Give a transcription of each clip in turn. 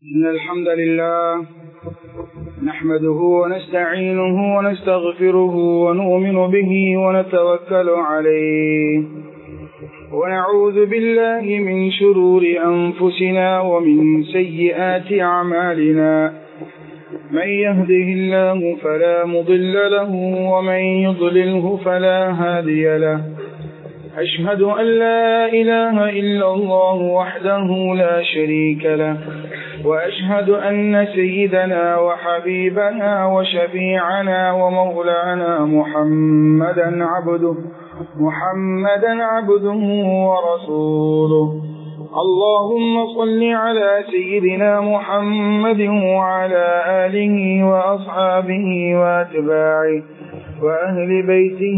إن الحمد لله نحمده ونستعينه ونستغفره ونؤمن به ونتوكل عليه ونعوذ بالله من شرور أنفسنا ومن سيئات أعمالنا من يهده الله فلا مضل له ومن يضلله فلا هادي له أشهد أن لا إله إلا الله وحده لا شريك له وأشهد أن سيدنا وحبيبنا وشفيعنا ومولانا محمدا عبده محمدا عبده ورسوله اللهم صل على سيدنا محمد وعلى آله وأصحابه وأتباعه وأهل بيته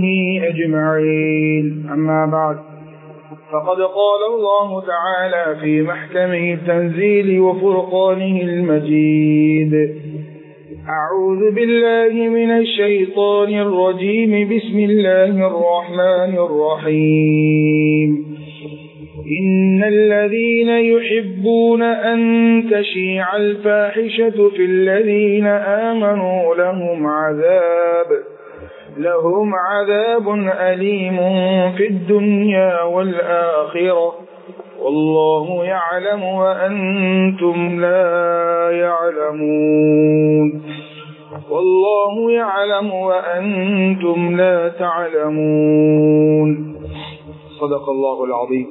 أجمعين أما بعد فقد قال الله تعالى في محكمه التنزيل وفرقانه المجيد أعوذ بالله من الشيطان الرجيم بسم الله الرحمن الرحيم إن الذين يحبون أن تشيع الفاحشة في الذين آمنوا لهم عذاب لهم عذاب أليم في الدنيا والآخرة والله يعلم وأنتم لا يعلمون والله يعلم وأنتم لا تعلمون صدق الله العظيم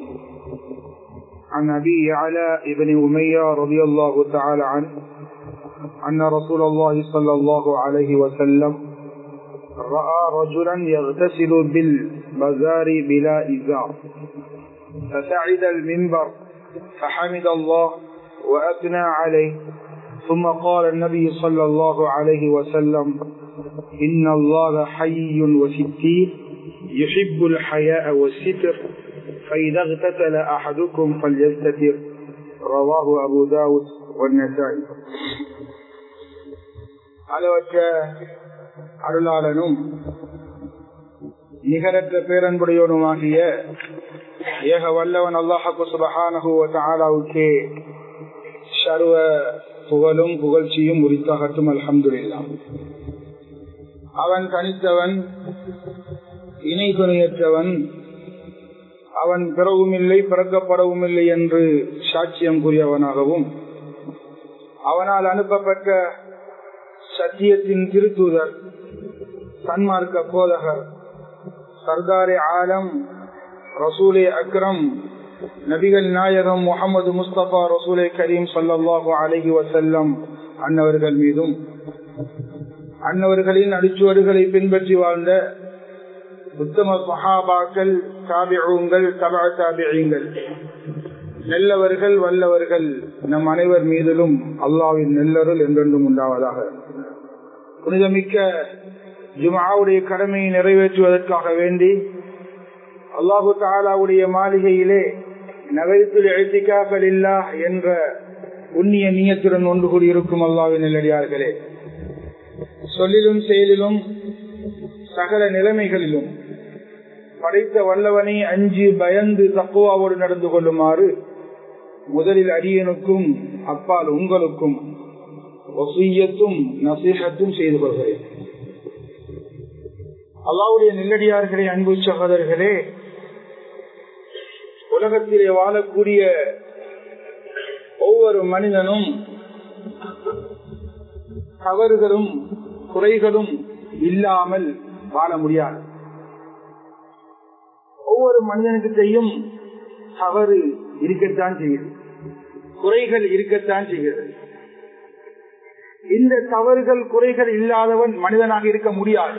عن أبي علاء بن أمية رضي الله تعالى عنه أن رسول الله صلى الله عليه وسلم رأى رجلا يغتسل بالبزار بلا إزار فسعد المنبر فحمد الله وأثنى عليه ثم قال النبي صلى الله عليه وسلم إن الله حي وستير يحب الحياء والستر فإذا اغتسل أحدكم فليستتر رواه أبو داود والنسائي அளவற்ற அருளாளனும் நிகரற்ற பேரன்புடையவனுமாகிய ஏக வல்லவன் அல்லாஹு சுபஹானஹுவத்தாலாவுக்கே சர்வ புகழும் புகழ்ச்சியும் உரித்தாகட்டும் அல்ஹம்துல்லாம் அவன் தனித்தவன் இணை துணையற்றவன் அவன் பிறவும் இல்லை பிறக்கப்படவும் இல்லை என்று சாட்சியம் கூறியவனாகவும் அவனால் அனுப்பப்பட்ட சத்தியத்தின் திருத்தூதர் சன்மார்க்க போதகர் சர்தாரே ஆலம் ரசூலே அக்ரம் நபிகள் நாயகம் முகமது முஸ்தபா ரசூலே கரீம் சல்லாஹு அலஹி வசல்லம் அன்னவர்கள் மீதும் அன்னவர்களின் அடிச்சுவடுகளை பின்பற்றி வாழ்ந்த உத்தம சஹாபாக்கள் தாபிகள் தபா தாபிகள் நல்லவர்கள் வல்லவர்கள் நம் அனைவர் மீதிலும் அல்லாவின் நெல்லருள் என்றென்றும் உண்டாவதாக புனிதமிக்க ஜுமாவுடைய கடமையை நிறைவேற்றுவதற்காக வேண்டி அல்லாஹு தாலாவுடைய மாளிகையிலே நகைத்துல் எழுத்திக்காக்கலில்லா என்ற உன்னிய நீயத்துடன் ஒன்று கூடியிருக்கும் அல்லாவின் நெல்லடியார்களே சொல்லிலும் செயலிலும் சகல நிலைமைகளிலும் படைத்த வல்லவனை அஞ்சு பயந்து தக்குவாவோடு நடந்து கொள்ளுமாறு முதலில் அரியனுக்கும் அப்பால் உங்களுக்கும் வசீயத்தும் நசீகத்தும் செய்து கொள்கிறேன் அல்லாவுடைய நெல்லடியார்களே அன்பு சகோதரர்களே உலகத்திலே வாழக்கூடிய ஒவ்வொரு மனிதனும் தவறுகளும் குறைகளும் இல்லாமல் வாழ முடியாது ஒவ்வொரு மனிதனுக்கிட்டையும் தவறு இருக்கத்தான் செய்கிறது குறைகள் இருக்கத்தான் செய்கிறது இந்த தவறுகள் குறைகள் இல்லாதவன் மனிதனாக இருக்க முடியாது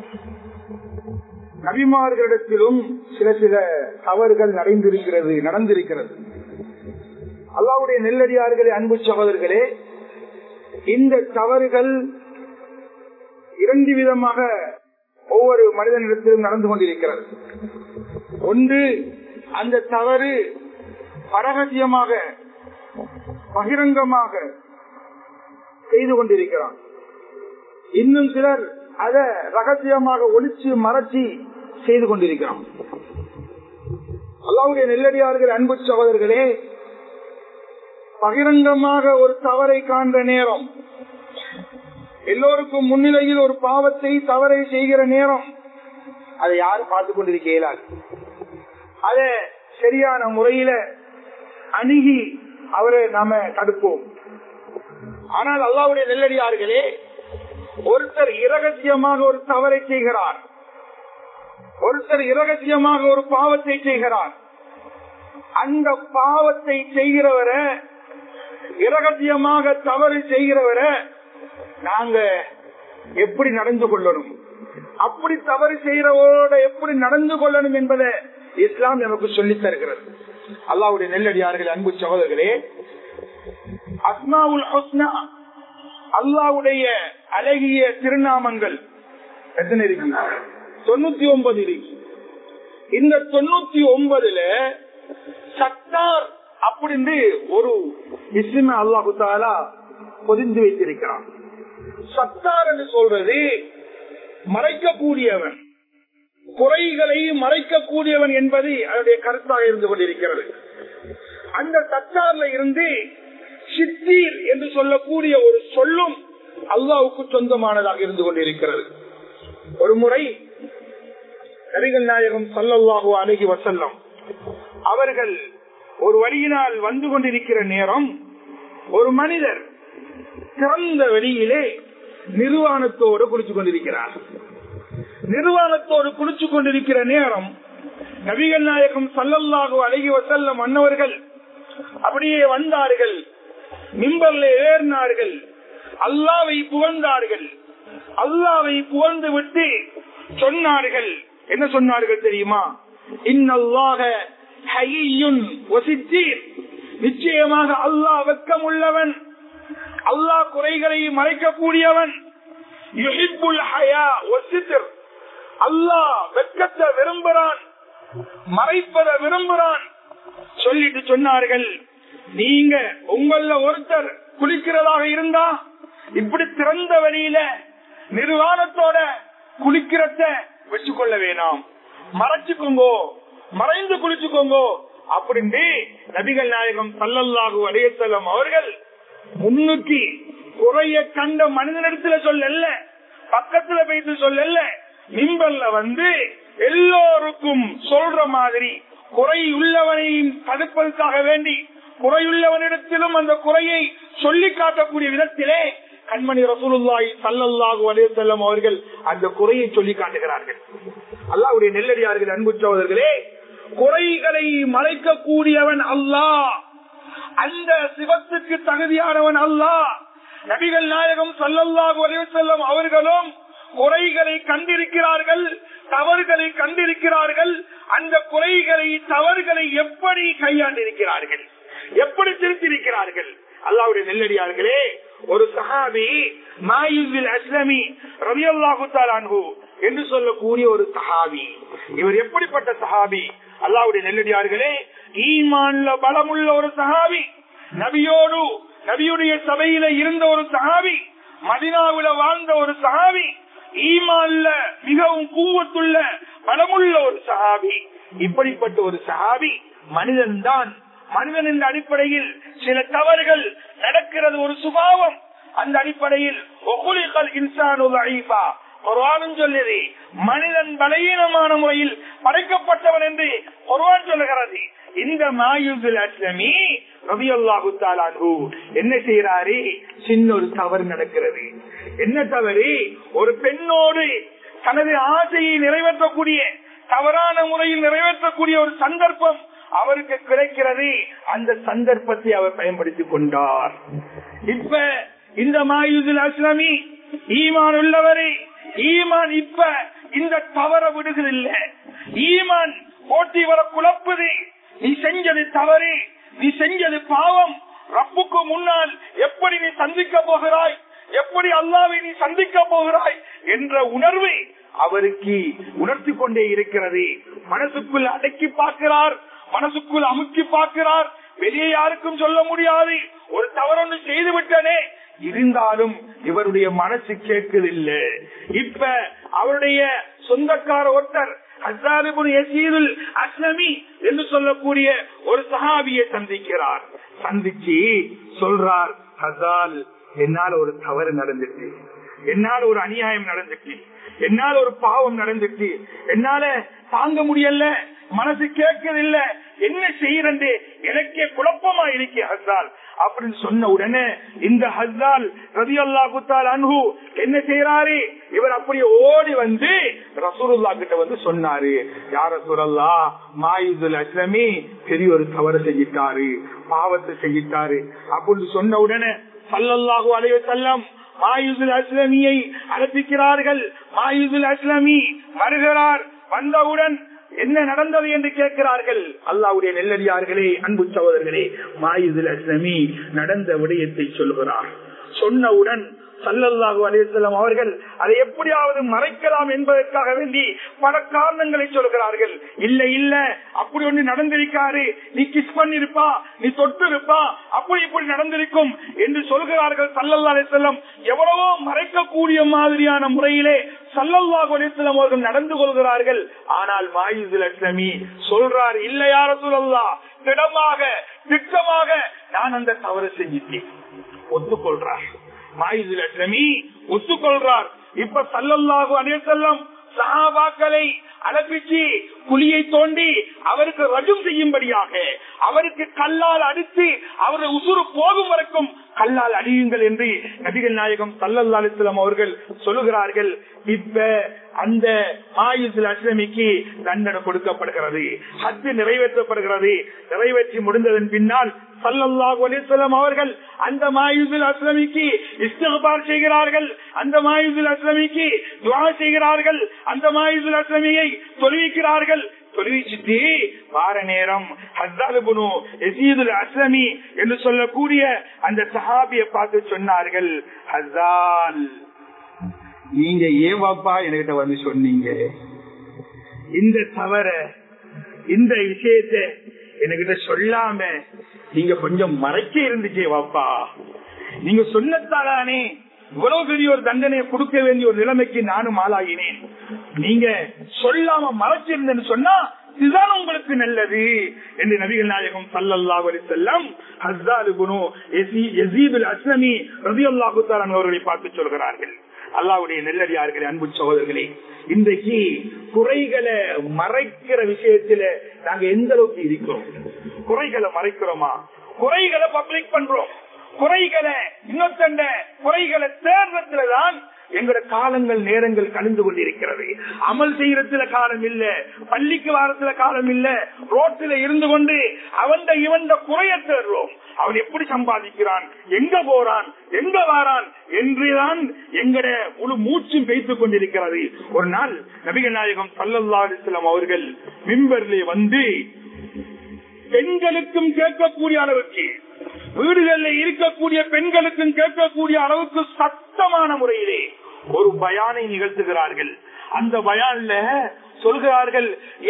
நபிமார்களிடத்திலும் சில சில தவறுகள் நடந்திருக்கிறது நடந்திருக்கிறது அல்லாவுடைய நெல்லடியார்களே அன்பு சகோதரர்களே இந்த தவறுகள் இரண்டு விதமாக ஒவ்வொரு மனிதனிடத்திலும் நடந்து கொண்டிருக்கிறது ஒன்று அந்த தவறு பரகசியமாக பகிரங்கமாக செய்து கொண்டிருக்கிறான் இன்னும் சிலர் அத ரகசியமாக ஒழிச்சு மறைச்சி செய்து கொண்டிருக்கிறான் அல்லாவுடைய நெல்லடியார்கள் அன்பு சகோதரர்களே பகிரங்கமாக ஒரு தவறை காண்ற நேரம் எல்லோருக்கும் முன்னிலையில் ஒரு பாவத்தை தவறை செய்கிற நேரம் அதை யாரும் பார்த்து கொண்டிருக்க இயலாது அதை சரியான முறையில அணுகி அவரை நாம தடுப்போம் ஆனால் அல்லாவுடைய நெல்லடியார்களே ஒருத்தர் இரகசியமாக ஒரு தவறை செய்கிறார் ஒருத்தர் இரகசியமாக ஒரு பாவத்தை செய்கிறார் அந்த பாவத்தை செய்கிறவரை இரகசியமாக தவறு செய்கிறவரை நாங்க எப்படி நடந்து கொள்ளணும் அப்படி தவறு செய்கிறவரோட எப்படி நடந்து கொள்ளணும் என்பதை இஸ்லாம் நமக்கு சொல்லித் தருகிறது அல்லாவுடைய நெல்லடியார்கள் அன்பு சகோதரர்களே அஸ்மாவுல் ஹஸ்னா அல்லாவுடைய அழகிய திருநாமங்கள் எத்தனை இருக்கு தொண்ணூத்தி ஒன்பது இருக்கு இந்த தொண்ணூத்தி ஒன்பதுல சத்தார் அப்படின்னு ஒரு இஸ்லிம அல்லாஹு தாலா பொதிந்து வைத்திருக்கிறான் சத்தார் என்று சொல்றது மறைக்கக்கூடியவன் குறைகளை மறைக்கக்கூடியவன் என்பது அதனுடைய கருத்தாக இருந்து கொண்டிருக்கிறது அந்த சத்தார்ல இருந்து சித்தீர் என்று சொல்லக்கூடிய ஒரு சொல்லும் அல்லாவுக்கு சொந்தமானதாக இருந்து கொண்டிருக்கிறது ஒரு முறை நபிகள் நாயகம் சல்லல்லாஹு அணுகி வசல்லம் அவர்கள் ஒரு வழியினால் வந்து கொண்டிருக்கிற நேரம் ஒரு மனிதர் திறந்த வெளியிலே நிர்வாணத்தோடு குளிச்சு கொண்டிருக்கிறார் நிர்வாணத்தோடு குளிச்சு கொண்டிருக்கிற நேரம் நபிகள் நாயகம் சல்லல்லாஹு அழகி வசல்லம் மன்னவர்கள் அப்படியே வந்தார்கள் மிம்பர்ல ஏறினார்கள் அல்லாவை புகழ்ந்தார்கள் அல்லாவை புகழ்ந்து விட்டு சொன்னார்கள் என்ன சொன்னார்கள் தெரியுமா இன்னல்லாக நிச்சயமாக அல்லாஹ் வெக்கம் உள்ளவன் அல்லாஹ் குறைகளை மறைக்கக்கூடியவன் அல்லாஹ் வெக்கத்தை விரும்புறான் மறைப்பதை விரும்புறான் சொல்லிட்டு சொன்னார்கள் நீங்க உங்கள ஒருத்தர் குளிக்கிறதாக இருந்தா இப்படி திறந்த வழியில நிர்வாணத்தோட குளிக்கிறத வச்சுக்கொள்ள வேணாம் மறைச்சுக்கோங்கோ மறைந்து குளிச்சுக்கோங்கோ அப்படின்னு நபிகள் நாயகம் சல்லல்லாஹு அலையத்தலம் அவர்கள் முன்னுக்கு குறைய கண்ட மனிதனிடத்துல சொல்லல பக்கத்துல போயிட்டு சொல்லல மிம்பல்ல வந்து எல்லோருக்கும் சொல்ற மாதிரி குறை உள்ளவனையும் தடுப்பதற்காக வேண்டி குறையுள்ளவனிடத்திலும் அந்த குறையை சொல்லி காட்டக்கூடிய விதத்திலே கண்மணி ரசூலுல்லாஹி சல்லல்லாஹு அலைஹி வஸல்லம் அவர்கள் அந்த குறையை சொல்லி காட்டுகிறார்கள் அல்லாஹ்வுடைய நெல்லடியார்கள் அன்பு சகோதரர்களே குறைகளை மறைக்கக்கூடியவன் அல்லாஹ் அந்த சிவத்துக்கு தகுதியானவன் அல்லாஹ் நபிகள் நாயகம் சல்லல்லாஹு அலைஹி வஸல்லம் அவர்களும் குறைகளை கண்டிருக்கிறார்கள் தவறுகளை கண்டிருக்கிறார்கள் அந்த குறைகளை தவறுகளை எப்படி கையாண்டிருக்கிறார்கள் எப்படி திருத்திருக்கிறார்கள் அல்லாவுடைய நெல்லடியார்களே ஒரு சஹாபி மாயுவில் அஸ்லமி ரவி அல்லாஹு என்று சொல்லக்கூடிய ஒரு சஹாபி இவர் எப்படிப்பட்ட சஹாபி அல்லாவுடைய நெல்லடியார்களே ஈமான்ல பலமுள்ள ஒரு சஹாபி நபியோடு நபியுடைய சபையில இருந்த ஒரு சஹாபி மதினாவில வாழ்ந்த ஒரு சஹாபி ஈமான்ல மிகவும் கூவத்துள்ள பலமுள்ள ஒரு சஹாபி இப்படிப்பட்ட ஒரு சஹாபி மனிதன் தான் மனிதன் என்ற அடிப்படையில் சில தவறுகள் நடக்கிறது ஒரு சுபாவம் அந்த அடிப்படையில் குர்வானும் சொல்லுது மனிதன் பலகீனமான முறையில் படைக்கப்பட்டவன் என்று குர்வான் சொல்லுகிறது இந்த மாயுதில் அஸ்லமி ரவி அல்லாஹு என்ன செய்யறாரு சின்ன ஒரு தவறு நடக்கிறது என்ன தவறு ஒரு பெண்ணோடு தனது ஆசையை நிறைவேற்றக்கூடிய தவறான முறையில் நிறைவேற்றக்கூடிய ஒரு சந்தர்ப்பம் அவருக்கு கிடைக்கிறது அந்த சந்தர்ப்பத்தை அவர் பயன்படுத்திக் கொண்டார் இப்ப இந்த மாயுதில் அஸ்லமி ஈமான் உள்ளவரை ஈமான் இப்ப இந்த தவற விடுகிறதில்ல ஈமான் போட்டி வர குழப்புது நீ செஞ்சது தவறு நீ செஞ்சது பாவம் ரப்புக்கு முன்னால் எப்படி நீ சந்திக்க போகிறாய் எப்படி அல்லாவை நீ சந்திக்க போகிறாய் என்ற உணர்வை அவருக்கு உணர்த்தி கொண்டே இருக்கிறது மனசுக்குள் அடக்கி பார்க்கிறார் மனசுக்குள் அமுக்கி பார்க்கிறார் வெளியே யாருக்கும் சொல்ல முடியாது ஒரு தவறொன்று செய்து விட்டனே இருந்தாலும் இவருடைய மனசு கேட்கதில்லை இப்ப அவருடைய சொந்தக்கார ஒருத்தர் அஸ்லாமி என்று சொல்லக்கூடிய ஒரு சஹாபியை சந்திக்கிறார் சந்திச்சு சொல்றார் ஹசால் என்னால ஒரு தவறு நடந்துச்சு என்னால ஒரு அநியாயம் நடந்துச்சு என்னால ஒரு பாவம் நடந்துச்சு என்னால தாங்க முடியல மனசு கேட்கறதில்ல என்ன செய்யறது எனக்கே குழப்பமா இருக்கு ஹசால் அப்படின்னு சொன்ன உடனே இந்த ஹசால் ரவி அல்லா குத்தால் அன்பு என்ன செய்யறாரு இவர் அப்படியே ஓடி வந்து ரசூலுல்லா கிட்ட வந்து சொன்னாரு யார சுரல்லா மாயுதுல் அஸ்லமி பெரிய ஒரு தவறு செஞ்சிட்டாரு பாவத்தை செஞ்சிட்டாரு அப்படின்னு சொன்ன உடனே சல்லல்லாஹு அலைய செல்லம் மாயுதுல் அஸ்லமியை அழைப்பிக்கிறார்கள் மாயுதுல் அஸ்லமி வருகிறார் வந்தவுடன் என்ன நடந்தது என்று கேட்கிறார்கள் அல்லாவுடைய நெல்லடியார்களே அன்பு சகோதரர்களே மாயுதுல் அஸ்லமி நடந்த விடயத்தை சொல்கிறார் சொன்னவுடன் சல்லல்லாஹு அலிசல்லாம் அவர்கள் அதை எப்படியாவது மறைக்கலாம் என்பதற்காக வேண்டி பல காரணங்களை சொல்கிறார்கள் இல்ல இல்ல அப்படி ஒண்ணு நடந்திருக்காரு நீ கிஸ் பண்ணிருப்பா நீ தொட்டு இருப்பா அப்படி இப்படி நடந்திருக்கும் என்று சொல்கிறார்கள் சல்லல்லா அலிசல்லம் எவ்வளவோ மறைக்கக்கூடிய மாதிரியான முறையிலே சல்லல்லாஹு அலிசல்லாம் அவர்கள் நடந்து கொள்கிறார்கள் ஆனால் மாயுதுல் அஸ்லமி சொல்றார் இல்ல யார சொல்லல்லா திடமாக திட்டமாக நான் அந்த தவறு செஞ்சிட்டேன் ஒத்துக்கொள்றார் மாயுதுல் அஸ்லமி ஒத்துக்கொள்றார் இப்ப சல்லல்லாஹு அலையம் சஹாபாக்களை அலப்பிச்சு குழியை தோண்டி அவருக்கு ரஜம் செய்யும்படியாக அவருக்கு கல்லால் அடித்து அவருடைய உசுறு போகும் வரைக்கும் கல்லால் அடியுங்கள் என்று நபிகள் நாயகம் சல்லல்லா அலிஸ்லாம் அவர்கள் சொல்லுகிறார்கள் இப்ப அந்த மாயுசில் அஸ்லமிக்கு தண்டனை கொடுக்கப்படுகிறது ஹத்து நிறைவேற்றப்படுகிறது நிறைவேற்றி முடிந்ததன் பின்னால் சல்லல்லாஹு அலிஸ்லாம் அவர்கள் அந்த மாயுசில் அஸ்லமிக்கு இஸ்திகார் செய்கிறார்கள் அந்த மாயுசில் அஸ்லமிக்கு துவா செய்கிறார்கள் அந்த மாயுசில் அஸ்லமியை தொழுவிக்கிறார்கள் தொழுவிச்சுட்டு வார நேரம் ஹஸ்தாலுபுனு எசீதுல் அஸ்லமி என்று சொல்லக்கூடிய அந்த சஹாபியை பார்த்து சொன்னார்கள் ஹசால் நீங்க ஏவாப்பா என்கிட்ட வந்து சொன்னீங்க இந்த தவற இந்த விஷயத்த என்கிட்ட சொல்லாம நீங்க கொஞ்சம் மறைக்க இருந்துச்சே வாப்பா நீங்க சொன்னதானே இவ்வளவு பெரிய ஒரு தண்டனையை கொடுக்க வேண்டிய ஒரு நிலைமைக்கு நானும் ஆளாகினேன் நீங்க சொல்லாம மறைச்சிருந்தேன்னு சொன்னா இதுதான் உங்களுக்கு நல்லது என்று நபிகள் நாயகம் சல்லல்லாஹு அலைஹி வஸல்லம் ஹஸ்ஸால் இப்னு யஸீத் அல்-அஸ்லமி রাদিয়াল্লাহு தஆலா அவர்களை பார்த்து சொல்கிறார்கள் அல்லாஹ்வுடைய நெல்லடியார்களே அன்பு சகோதரர்களே இன்றைக்கு குறைகளை மறைக்கிற விஷயத்துல நாங்க எந்த அளவுக்கு இருக்கிறோம் குறைகளை மறைக்கிறோமா குறைகளை பப்ளிக் பண்றோம் குறைகளை இன்னொத்தண்ட குறைகளை தேர்றதுலதான் எங்களோட காலங்கள் நேரங்கள் கழிந்து கொண்டிருக்கிறது அமல் செய்யறதுல காலம் இல்ல பள்ளிக்கு வாரத்துல காலம் இல்ல ரோட்டில இருந்து கொண்டு அவன் இவன் குறைய தேடுறோம் அவன் எப்படி சம்பாதிக்கிறான் எங்க போறான் எங்க வாரான் என்றுதான் எங்கட முழு மூச்சும் பேசிக் கொண்டிருக்கிறது ஒரு நாள் நபிகள் நாயகம் சல்லல்லா அலிஸ்லாம் அவர்கள் மிம்பர்ல வந்து பெண்களுக்கும் கேட்கக்கூடிய அளவுக்கு வீடுகளில் இருக்கக்கூடிய பெண்களுக்கும் கேட்கக்கூடிய அளவுக்கு சத்தமான முறையிலே ஒரு பயானை நிகழ்த்துகிறார்கள் அந்த பயான்ல சொல்கிறார்கள்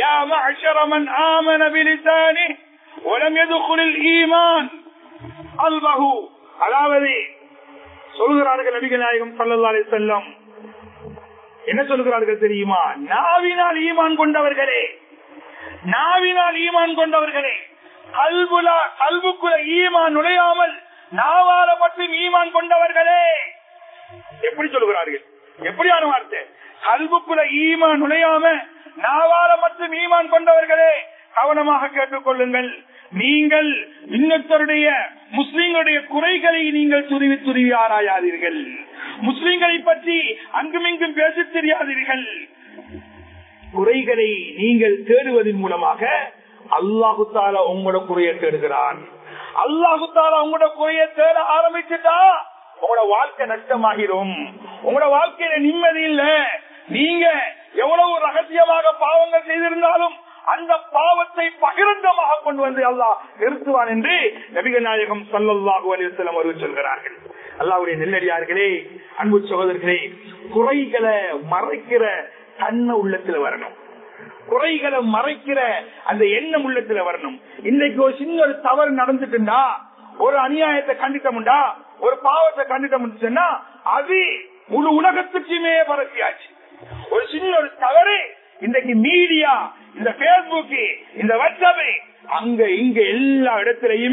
அதாவது சொல்கிறார்கள் நபிகள் நாயகம் சல்லா அலி செல்லம் என்ன சொல்கிறார்கள் தெரியுமா நாவினால் ஈமான் கொண்டவர்களே நாவினால் ஈமான் கொண்டவர்களே கல்புல கல்புக்குள்ள ஈமான் நுழையாமல் நாவால மட்டும் ஈமான் கொண்டவர்களே எப்படி சொல்கிறார்கள் எப்படியான வார்த்தை கல்புக்குள்ள ஈமான் நுழையாம நாவால மட்டும் ஈமான் கொண்டவர்களே கவனமாக கேட்டுக்கொள்ளுங்கள் நீங்கள் இன்னொருத்தருடைய முஸ்லிம்களுடைய குறைகளை நீங்கள் துருவி துருவி ஆராயாதீர்கள் முஸ்லிம்களை பற்றி அங்குமிங்கும் பேச தெரியாதீர்கள் குறைகளை நீங்கள் தேடுவதன் மூலமாக அல்லாஹு தாலா உங்களோட குறைய தேடுகிறான் அல்லாஹு தாலா உங்களோட குறைய தேட ஆரம்பிச்சுட்டா உங்களோட வாழ்க்கை நஷ்டமாகிரும் உங்களோட வாழ்க்கையில நிம்மதி இல்ல நீங்க எவ்வளவு ரகசியமாக பாவங்கள் செய்திருந்தாலும் அந்த பாவத்தை பகிரங்கமாக கொண்டு வந்து அல்லாஹ் நிறுத்துவான் என்று நபிகள் நாயகம் சல்லாஹூ அலிவசலம் அவர்கள் சொல்கிறார்கள் அல்லாவுடைய நெல்லடியார்களே அன்பு சகோதரர்களே குறைகளை மறைக்கிற தன்மை உள்ளத்துல வரணும் குறைகளை மறைக்கிற அந்த எண்ணம் உள்ளத்துல வரணும் இன்னைக்கு ஒரு சின்ன ஒரு தவறு நடந்துட்டுண்டா ஒரு அநியாயத்தை கண்டிட்டோம்டா ஒரு பாவத்தை கண்டிட்டோம்னா அது முழு உலகத்துக்குமே பரப்பியாச்சு ஒரு சின்ன ஒரு தவறு இன்றைக்கு மீடியா இந்த பேஸ்புக் இந்த வாட்ஸ்அப் அங்க இங்க எல்லா இடத்திலையுமே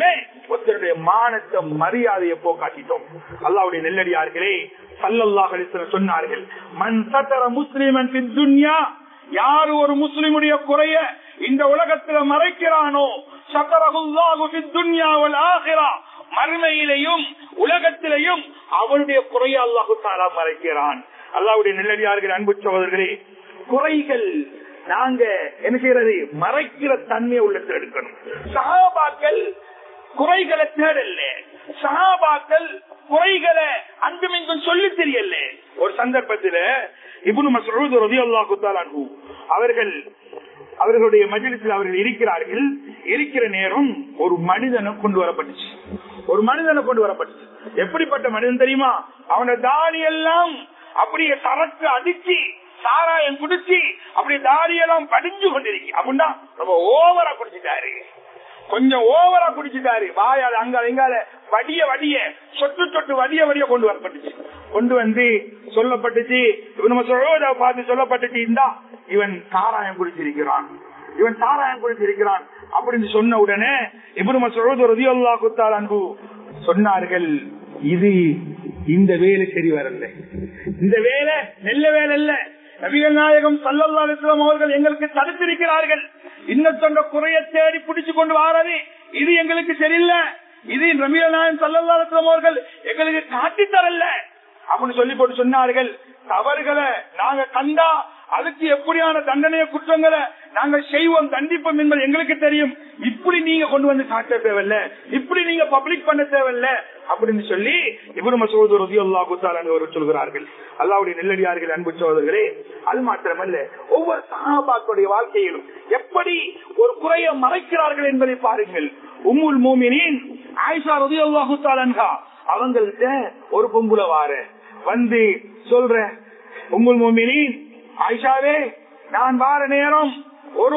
ஒருத்தருடைய மானத்தை மரியாதையை போக்காட்டிட்டோம் அல்லாவுடைய நெல்லடியார்களே சல்லல்லாஹ் சொன்னார்கள் மண் சத்தர முஸ்லிமன் துன்யா யாரு ஒரு முஸ்லிமுடைய குறைய இந்த உலகத்துல மறைக்கிறானோ சக்கரகுல்லாஹு துன்யாவல் ஆகிறா மறுமையிலையும் உலகத்திலையும் அவனுடைய குறைய அல்லாஹு தாலா மறைக்கிறான் அல்லாவுடைய நெல்லடியார்கள் அன்பு சகோதரர்களே குறைகள் நாங்க என்ன செய்யறது மறைக்கிற தன்மையை உள்ளத்தில் எடுக்கணும் சகாபாக்கள் குறைகளை தேடல சகாபாக்கள் குறைகளை அங்குமிங்கும் சொல்லி தெரியல ஒரு சந்தர்ப்பத்தில் இபுனு மசூத் ரதி அல்லாஹு அவர்கள் அவர்களுடைய மஜிலிசில் அவர்கள் இருக்கிறார்கள் இருக்கிற நேரம் ஒரு மனிதனை கொண்டு வரப்பட்டுச்சு ஒரு மனிதனை கொண்டு வரப்பட்டுச்சு எப்படிப்பட்ட மனிதன் தெரியுமா அவன தாடி எல்லாம் அப்படியே சரக்கு அடிச்சு சாராயம் குடிச்சு அப்படி தாடியெல்லாம் படிஞ்சு கொண்டிருக்கு அப்படின்னா ரொம்ப ஓவரா குடிச்சிட்டாரு கொஞ்சம் ஓவரா குடிச்சிட்டாரு வாயால அங்க இங்கால வடிய வடிய சொட்டு சொட்டு வடிய வடிய கொண்டு வரப்பட்டுச்சு கொண்டு வந்து சொல்லப்பட்டுச்சு இவன் நம்ம சொல்வதை பார்த்து சொல்லப்பட்டுச்சு இந்தா இவன் சாராயம் குடிச்சிருக்கிறான் இவன் சாராயம் குடிச்சிருக்கிறான் அப்படின்னு சொன்ன உடனே இவனு சொல்வது ரதியல்லா குத்தால் அன்பு சொன்னார்கள் இது இந்த வேலை சரி வரல இந்த வேலை நெல்ல வேலை இல்ல நபிகள் நாயகம் சல்லல்லா அலிஸ்லாம் அவர்கள் எங்களுக்கு தடுத்திருக்கிறார்கள் இன்னொன்ற குறைய தேடி பிடிச்சு கொண்டு வாரது இது எங்களுக்கு சரியில்லை இது நபிகள் நாயகம் சல்லல்லா அலிஸ்லாம் அவர்கள் எங்களுக்கு காட்டி தரல அப்படின்னு சொல்லி போட்டு சொன்னார்கள் தவறுகளை நாங்க கண்டா அதுக்கு எப்படியான தண்டனைய குற்றங்களை நாங்கள் செய்வோம் தண்டிப்போம் என்பது எங்களுக்கு தெரியும் இப்படி நீங்க கொண்டு வந்து காட்ட தேவையில்ல இப்படி நீங்க பப்ளிக் பண்ண தேவையில்ல அப்படின்னு சொல்லி இவரு மசோது ரதி அல்லா குத்தால் சொல்கிறார்கள் அல்லாவுடைய நெல்லடியார்கள் அன்பு சோதர்களே அது மாத்திரமல்ல ஒவ்வொரு சகாபாக்களுடைய வாழ்க்கையிலும் எப்படி ஒரு குறைய மறைக்கிறார்கள் என்பதை பாருங்கள் உம்முல் மூமினின் ஆயிஷா ரதி அல்லாஹு தாலன்கா அவங்கள்ட்ட ஒரு பொம்புல வார வந்து சொல்ற உம்முல் மூமினின் ஆயிஷாவே நான் வார நேரம் ஒரு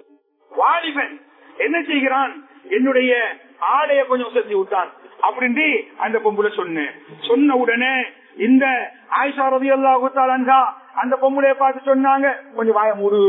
வாலிபன் என்ன செய்கிறான் என்னுடைய ஆடைய கொஞ்சம் உசத்தி விட்டான் அப்படின்னு அந்த பொம்புல சொன்னேன் சொன்ன உடனே இந்த ஆயிஷா ரவி அல்லா அந்த பொம்புலைய பார்த்து சொன்னாங்க கொஞ்சம் வாய மூடு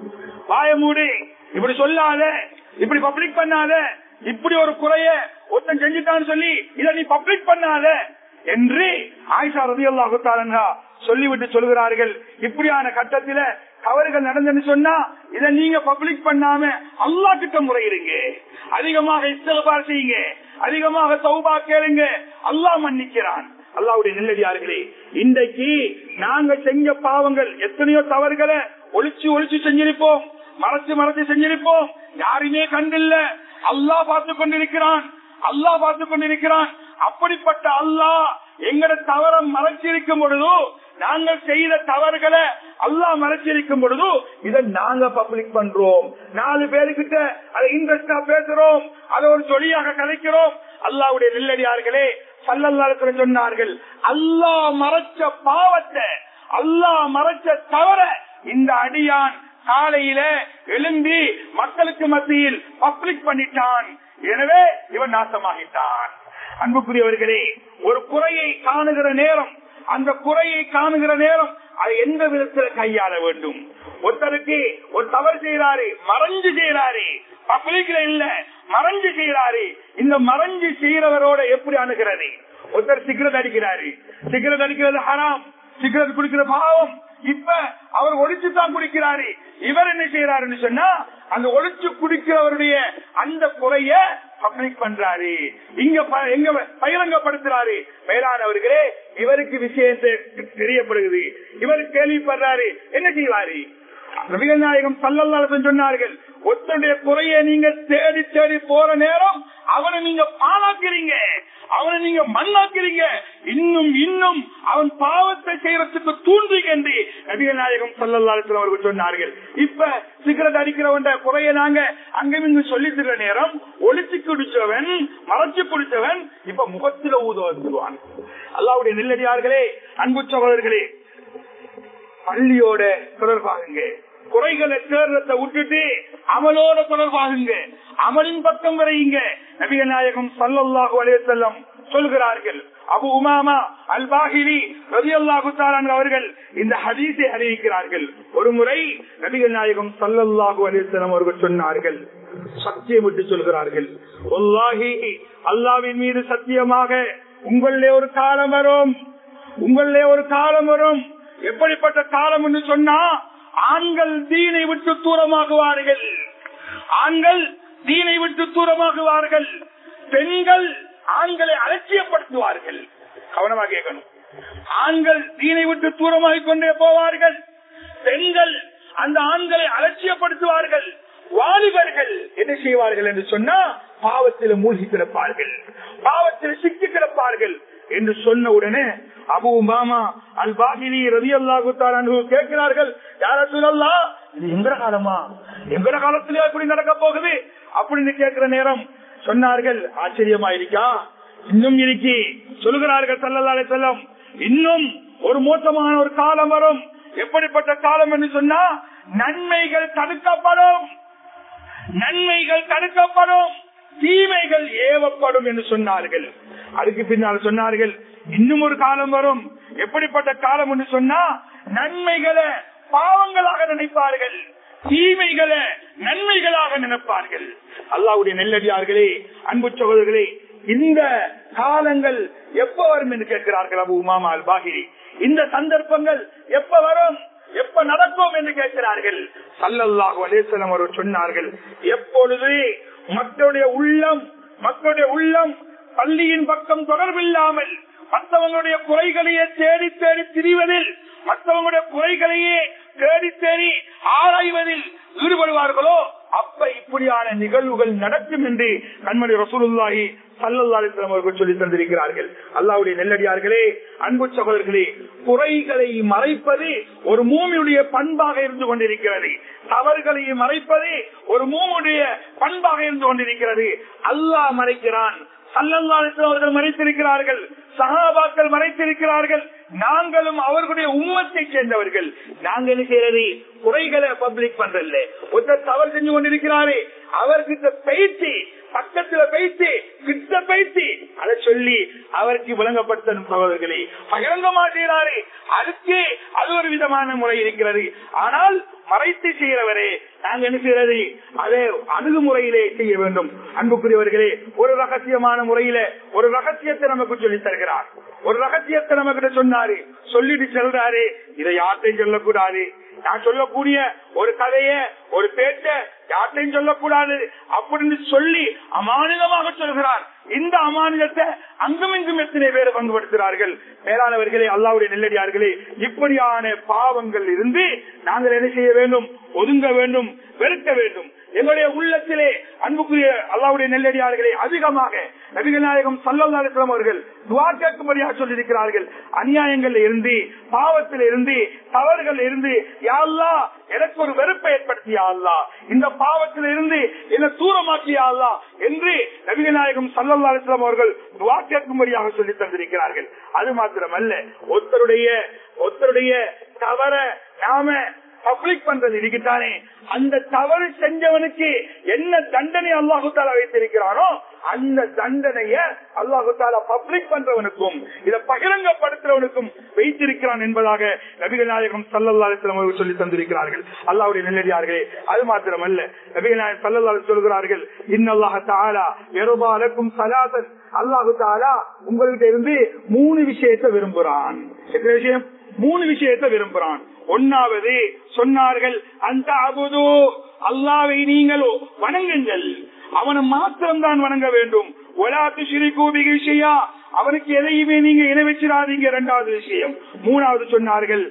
வாய மூடு இப்படி சொல்லாத இப்படி பப்ளிக் பண்ணாத இப்படி ஒரு குறைய ஒருத்தன் செஞ்சுட்டான்னு சொல்லி இதை நீ பப்ளிக் பண்ணாத என்று ஆயிஷா ரவி அல்லா சொல்லிவிட்டு சொல்கிறார்கள் இப்படியான கட்டத்தில தவறுகள் நடந்ததுன்னு சொன்னா இதை நீங்க பப்ளிக் பண்ணாம அல்லா கிட்ட முறையிடுங்க அதிகமாக இஸ்தகபார் செய்யுங்க அதிகமாக சௌபா கேளுங்க அல்லா மன்னிக்கிறான் அல்லாவுடைய நெல்லடியார்களே இன்றைக்கு நாங்க செஞ்ச பாவங்கள் எத்தனையோ தவறுகளை ஒளிச்சு ஒளிச்சு செஞ்சிருப்போம் மறைச்சு மறைச்சு செஞ்சிருப்போம் யாருமே கண்டில்ல அல்லா பார்த்து கொண்டிருக்கிறான் அல்லா பார்த்து கொண்டிருக்கிறான் அப்படிப்பட்ட அல்லா எங்கட தவற மறைச்சிருக்கும் பொழுதோ நாங்கள் செய்த தவறுகளை அல்லா மறைச்சிருக்கும் பொழுது இதை நாங்க பப்ளிக் பண்றோம் நாலு பேருக்கிட்ட அதை இன்ட்ரெஸ்டா பேசுறோம் அதை ஒரு சொல்லியாக கலைக்கிறோம் அல்லாவுடைய நெல்லடியார்களே பல்லல்லாருக்கிற சொன்னார்கள் அல்லா மறைச்ச பாவத்தை அல்லா மறைச்ச தவற இந்த அடியான் காலையில எழும்பி மக்களுக்கு மத்தியில் பப்ளிக் பண்ணிட்டான் எனவே இவன் நாசமாகிட்டான் அன்புக்குரியவர்களே ஒரு குறையை காணுகிற நேரம் அந்த குறையை காணுகிற நேரம் அது எந்த விதத்துல கையாள வேண்டும் ஒருத்தருக்கு ஒரு தவறு செய்யறாரு மறைஞ்சு செய்யறாரு பப்ளிக்ல இல்ல மறைஞ்சு செய்யறாரு இந்த மறைஞ்சு செய்யறவரோட எப்படி அணுகிறது ஒருத்தர் சிகரெட் அடிக்கிறாரு சிகரெட் அடிக்கிறது ஹராம் சிகரெட் குடிக்கிற பாவம் இப்ப அவர் ஒழிச்சு தான் குடிக்கிறாரு இவர் என்ன செய்யறாருன்னு சொன்னா அந்த ஒழிச்சு குடிக்கிறவருடைய அந்த குறைய பப்ளிக் பண்றாரு இங்க எங்க பகிரங்கப்படுத்துறாரு மேலானவர்களே இவருக்கு விஷயத்தை தெரியப்படுகிறது இவர் கேள்விப்படுறாரு என்ன செய்வாரு நபிகள் நாயகம் சல்லல்லாஹு சொன்னார்கள் ஒத்தனுடைய குறைய நீங்க தேடி தேடி போற நேரம் அவனை நீங்க பாலாக்கிறீங்க அவனை நீங்க மண்ணாக்கிறீங்க இன்னும் இன்னும் அவன் பாவத்தை செய்யறதுக்கு தூண்டுங்க என்று நபிகள் நாயகம் சல்லல்லாஹு அவர்கள் சொன்னார்கள் இப்ப சிகரெட் அடிக்கிறவன் குறைய நாங்க அங்கும் இங்கு சொல்லி தர நேரம் ஒளிச்சு குடிச்சவன் மறைச்சு குடிச்சவன் இப்ப முகத்துல ஊத வந்துடுவான் அல்லாவுடைய நெல்லடியார்களே அன்பு சகோதரர்களே பள்ளியோட தொடர்பாகுங்க குறைகளை தேர்தத்தை விட்டுட்டு அமலோட தொடர்பாகுங்க அமலின் பக்கம் வரையுங்க நபிக நாயகம் சல்லல்லாஹு அலையம் சொல்கிறார்கள் அபு உமாமா அல் பாகிரி ரவி அல்லாஹு அவர்கள் இந்த ஹதீஸை அறிவிக்கிறார்கள் ஒரு முறை நபிகள் நாயகம் சல்லல்லாஹு அலையம் அவர்கள் சொன்னார்கள் சத்தியம் விட்டு சொல்கிறார்கள் ஒல்லாஹி அல்லாவின் மீது சத்தியமாக உங்களிலே ஒரு காலம் வரும் உங்களிலே ஒரு காலம் வரும் எப்படிப்பட்ட காலம் என்று சொன்னா ஆண்கள் தீனை விட்டு தூரமாகுவார்கள் ஆண்கள் தீனை விட்டு தூரமாகுவார்கள் பெண்கள் ஆண்களை அலட்சியப்படுத்துவார்கள் கவனமாக கேட்கணும் ஆண்கள் தீனை விட்டு தூரமாகிக் கொண்டே போவார்கள் பெண்கள் அந்த ஆண்களை அலட்சியப்படுத்துவார்கள் வாலிபர்கள் என்ன செய்வார்கள் என்று சொன்னா பாவத்தில் மூழ்கி கிடப்பார்கள் பாவத்தில் சிக்கி கிடப்பார்கள் என்று சொன்ன உடனே அபு மாமா அல் பாகினி ரவி அல்லாஹு கேட்கிறார்கள் யார சொல்லலா இது எங்கட காலமா எங்கட காலத்திலே அப்படி நடக்க போகுது அப்படின்னு கேட்கிற நேரம் சொன்னார்கள் ஆச்சரியமா இருக்கா இன்னும் இருக்கி சொல்லுகிறார்கள் சல்லல்லாலே செல்லம் இன்னும் ஒரு மோசமான ஒரு காலம் வரும் எப்படிப்பட்ட காலம் என்று சொன்னா நன்மைகள் தடுக்கப்படும் நன்மைகள் தடுக்கப்படும் தீமைகள் ஏவப்படும் என்று சொன்னார்கள் அதுக்கு பின்னால் சொன்னார்கள் இன்னும் ஒரு காலம் வரும் எப்படிப்பட்ட காலம் என்று சொன்னா நன்மைகளை பாவங்களாக நினைப்பார்கள் தீமைகளை நன்மைகளாக நினைப்பார்கள் அல்லாவுடைய நெல்லடியார்களே அன்பு சகோதரர்களே இந்த காலங்கள் எப்ப வரும் என்று கேட்கிறார்கள் அபு உமாமா அல் பாகிரி இந்த சந்தர்ப்பங்கள் எப்ப வரும் எப்ப நடக்கும் என்று கேட்கிறார்கள் சல்லல்லாஹு அலேசலம் அவர் சொன்னார்கள் எப்பொழுது மக்களுடைய உள்ளம் மக்களுடைய உள்ளம் பள்ளியின் பக்கம் தொடர்பில்லாமல் மற்றவங்களுடைய குறைகளையே தேடி தேடி திரிவதில் மற்றவங்களுடைய குறைகளையே தேடி தேடி ஆராய்வதில் ஈடுபடுவார்களோ அப்ப இப்படியான நிகழ்வுகள் நடக்கும் என்று கண்மணி ரசூலுல்லாஹி சல்லல்லாஹிஸ்லாம் அவர்கள் சொல்லி தந்திருக்கிறார்கள் அல்லாவுடைய நெல்லடியார்களே அன்பு சகோதரர்களே குறைகளை மறைப்பது ஒரு மூமியுடைய பண்பாக இருந்து கொண்டிருக்கிறது தவறுகளை மறைப்பது ஒரு மூமுடைய பண்பாக இருந்து கொண்டிருக்கிறது அல்லாஹ் மறைக்கிறான் அவர்கள் மறைத்திருக்கிறார்கள் சகாபாக்கள் மறைத்திருக்கிறார்கள் நாங்களும் அவர்களுடைய உம்மத்தை சேர்ந்தவர்கள் நாங்க என்ன செய்யறது குறைகளை பப்ளிக் பண்றதில்ல ஒருத்தர் தவறு செஞ்சு கொண்டிருக்கிறாரே அவர்கிட்ட பேசி பக்கத்துல பேசி கிட்ட பேசி அதை சொல்லி அவருக்கு விளங்கப்படுத்தணும் சகோதரர்களே பகிரங்க மாட்டேறாரு அதுக்கு அது ஒரு விதமான முறை இருக்கிறது ஆனால் மறைத்து செய்கிறவரே நாங்க என்ன செய்யறது அதே அணுகுமுறையிலே செய்ய வேண்டும் அன்புக்குரியவர்களே ஒரு ரகசியமான முறையில ஒரு ரகசியத்தை நமக்கு சொல்லி தருகிறார் ஒரு ரகசியத்தை நமக்கு சொன்னாரு சொல்லிட்டு செல்றாரு இதை யார்ட்டையும் சொல்லக்கூடாது நான் சொல்லக்கூடிய ஒரு கதைய ஒரு பேச்ச யார்ட்டையும் சொல்லக்கூடாது அப்படின்னு சொல்லி அமானிதமாக சொல்கிறார் இந்த அமானிதத்தை அங்கும் இங்கும் எத்தனை பேர் பங்குபடுத்துகிறார்கள் மேலானவர்களே அல்லாவுடைய நெல்லடியார்களே இப்படியான பாவங்கள் இருந்து நாங்கள் என்ன செய்ய வேண்டும் ஒதுங்க வேண்டும் வெறுக்க வேண்டும் எங்களுடைய உள்ளத்திலே அன்புக்குரிய அல்லாவுடைய நெல்லடியார்களே அதிகமாக நபிகள் நாயகம் சல்லல்லாஸ்லாம் அவர்கள் துவா கேட்கும்படியாக சொல்லியிருக்கிறார்கள் அநியாயங்கள் இருந்து பாவத்தில் இருந்து தவறுகள் இருந்து யாழ்லா எனக்கு ஒரு வெறுப்பை ஏற்படுத்தியா அல்லா இந்த பாவத்தில் இருந்து என்ன தூரமாக்கியா அல்லா என்று நபிகள் நாயகம் சல்லல்லா அலிஸ்லாம் அவர்கள் துவா கேட்கும்படியாக சொல்லி தந்திருக்கிறார்கள் அது மாத்திரமல்ல ஒருத்தருடைய ஒருத்தருடைய தவற நாம பப்ளிக் பண்றது இருக்குத்தானே அந்த தவறு செஞ்சவனுக்கு என்ன தண்டனை அல்லாஹு தாலா வைத்திருக்கிறானோ அந்த தண்டனைய அல்லாஹு தாலா பப்ளிக் பண்றவனுக்கும் இதை பகிரங்கப்படுத்துறவனுக்கும் வைத்திருக்கிறான் என்பதாக நபிகள் நாயகம் சல்லல்லா அலிஸ்லாம் அவர்கள் சொல்லி தந்திருக்கிறார்கள் அல்லாவுடைய நெல்லடியார்களே அது மாத்திரமல்ல நபிகள் நாயகம் சல்லல்லா சொல்கிறார்கள் இன்னல்லாஹ தாலா எருபாலக்கும் சலாசன் அல்லாஹு தாலா உங்கள்கிட்ட இருந்து மூணு விஷயத்தை விரும்புறான் எத்தனை விஷயம் மூணு விஷயத்தை விரும்புறான் ஒன்னாவது சொன்னார்கள் அந்த அபுது அல்லாவை நீங்கள் வணங்குங்கள் அவனை மாத்திரம்தான் வணங்க வேண்டும் ஒலாத்து சிறிகூபி விஷயா அவனுக்கு எதையுமே நீங்க இணை வச்சிடாதீங்க இரண்டாவது விஷயம் மூணாவது சொன்னார்கள்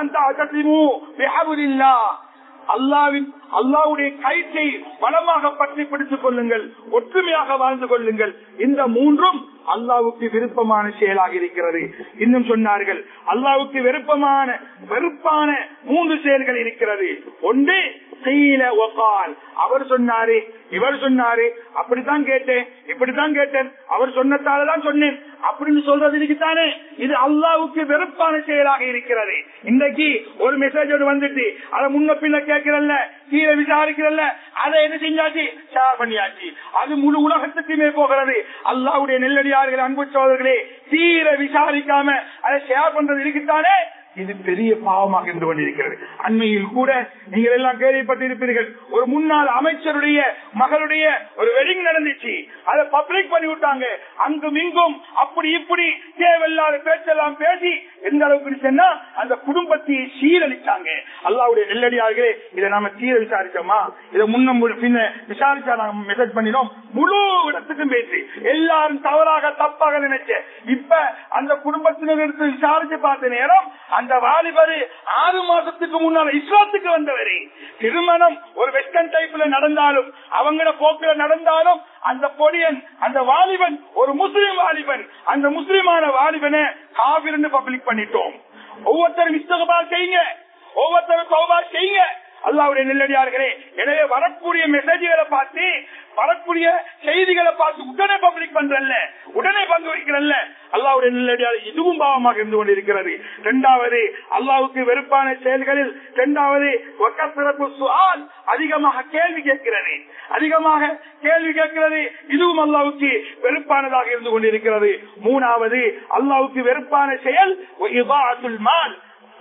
அல்லாவின் அல்லாவுடைய கயிற்றை பலமாக பற்றி பிடித்துக் கொள்ளுங்கள் ஒற்றுமையாக வாழ்ந்து கொள்ளுங்கள் இந்த மூன்றும் அல்லாவுக்கு விருப்பமான செயலாக இருக்கிறது இன்னும் சொன்னார்கள் அல்லாவுக்கு விருப்பமான வெறுப்பான மூன்று செயல்கள் இருக்கிறது ஒன்று செய்யல ஒப்பால் அவர் சொன்னாரு இவர் சொன்னாரு அப்படித்தான் கேட்டேன் இப்படித்தான் கேட்டேன் அவர் சொன்னதாலதான் சொன்னேன் அப்படின்னு சொல்றது இருக்குதானே இது அல்லாவுக்கு வெறுப்பான செயலாக இருக்கிறது இன்னைக்கு ஒரு மெசேஜ் ஒன்று வந்துட்டு அதை முன்ன பின்ன கேட்கிறல்ல கீழே விசாரிக்கிறல்ல அதை என்ன செஞ்சாச்சு ஷேர் பண்ணியாச்சு அது முழு உலகத்துக்குமே போகிறது அல்லாவுடைய நெல்லடியார்கள் அன்பு சோதர்களே தீர விசாரிக்காம அதை ஷேர் பண்றது இருக்குத்தானே இது பெரிய பாவமாக இருந்து கொண்டிருக்கிறது அண்மையில் கூட நீங்கள் எல்லாம் கேள்விப்பட்டிருப்பீர்கள் ஒரு முன்னாள் அமைச்சருடைய மகளுடைய ஒரு வெட்டிங் நடந்துச்சு அதை பப்ளிக் பண்ணி விட்டாங்க அங்கும் இங்கும் அப்படி இப்படி தேவையில்லாத பேச்செல்லாம் பேசி எந்த அளவுக்கு சொன்னா அந்த குடும்பத்தை சீரழிச்சாங்க அல்லாவுடைய நெல்லடியார்களே இதை நாம சீர விசாரிச்சோமா இதை முன்ன மு- பின்ன விசாரிச்சா நாங்க மெசேஜ் பண்ணினோம் முழு இடத்துக்கும் பேசி எல்லாரும் தவறாக தப்பாக நினைச்ச இப்ப அந்த குடும்பத்தினர் எடுத்து விசாரிச்சு பார்த்த நேரம் அந்த வாலிபரு ஆறு மாசத்துக்கு முன்னால இஸ்லாத்துக்கு வந்தவரு திருமணம் ஒரு வெஸ்டர்ன் டைப்ல நடந்தாலும் அவங்கள போக்குல நடந்தாலும் அந்த பொடியன் அந்த வாலிபன் ஒரு முஸ்லிம் வாலிபன் அந்த முஸ்லிமான வாலிபனை காவிரின்னு பப்ளிக் பண்ணிட்டோம் ஒவ்வொருத்தரும் இஸ்தகபால் செய்யுங்க ஒவ்வொருத்தரும் தௌபா செய்யுங்க அல்லாவுடைய நெல்லடியார்களே எனவே வரக்கூடிய மெசேஜ்களை பார்த்து வரக்கூடிய செய்திகளை பார்த்து உடனே பப்ளிக் பண்றல்ல உடனே பங்கு வைக்கிறல்ல அல்லாவுடைய நெல்லடியார் இதுவும் பாவமாக இருந்து கொண்டிருக்கிறது இரண்டாவது அல்லாவுக்கு வெறுப்பான செயல்களில் இரண்டாவது வக்கசிறப்பு சுஆல் அதிகமாக கேள்வி கேட்கிறது அதிகமாக கேள்வி கேட்கிறது இதுவும் அல்லாவுக்கு வெறுப்பானதாக இருந்து கொண்டிருக்கிறது மூணாவது அல்லாவுக்கு வெறுப்பான செயல் இபாஅத்துல் மால்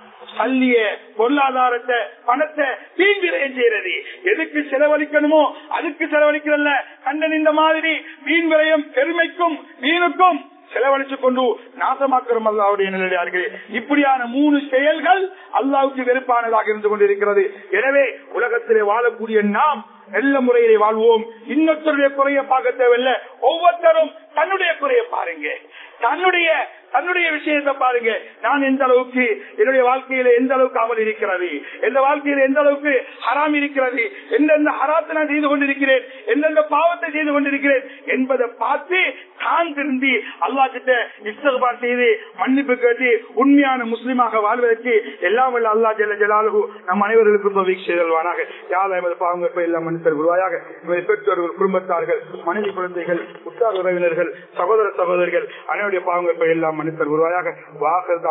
சல்லிய பொருளாதாரத்தை பணத்தை வீண்விரயம் செய்யறது எதுக்கு செலவழிக்கணுமோ அதுக்கு செலவழிக்கிறல்ல கண்டன் இந்த மாதிரி வீண் விரயம் பெருமைக்கும் வீணுக்கும் செலவழிச்சு கொண்டு நாசமாக்கிறோம் அல்லாவுடைய நிலையார்கள் இப்படியான மூணு செயல்கள் அல்லாவுக்கு வெறுப்பானதாக இருந்து கொண்டிருக்கிறது எனவே உலகத்திலே வாழக்கூடிய நாம் நல்ல முறையிலே வாழ்வோம் இன்னொருத்தருடைய குறைய பார்க்க தேவையில்லை ஒவ்வொருத்தரும் தன்னுடைய குறைய பாருங்க தன்னுடைய தன்னுடைய விஷயத்தை பாருங்க நான் எந்த அளவுக்கு என்னுடைய வாழ்க்கையில எந்த அளவுக்கு அமல் இருக்கிறது எந்த வாழ்க்கையில எந்த அளவுக்கு ஹராம் இருக்கிறது எந்தெந்த ஹராத்தை நான் செய்து கொண்டிருக்கிறேன் எந்தெந்த பாவத்தை செய்து கொண்டிருக்கிறேன் என்பதை பார்த்து தான் திருந்தி அல்லா கிட்ட இஸ்தகபார் செய்து மன்னிப்பு கேட்டு உண்மையான முஸ்லிமாக வாழ்வதற்கு எல்லாம் வல்ல அல்லா ஜெல்ல ஜலாலு நம் அனைவர்களுக்கும் தோவிக் செய்தல்வானாக யார் எமது பாவங்கள் எல்லாம் மன்னித்தல் உருவாயாக இவரை பெற்றோர்கள் குடும்பத்தார்கள் மனைவி குழந்தைகள் உற்றார் உறவினர்கள் சகோதர சகோதரிகள் அனைவருடைய பாவங்கள் எல்லாம் மன்னித்தல் உருவாயாக வாசல்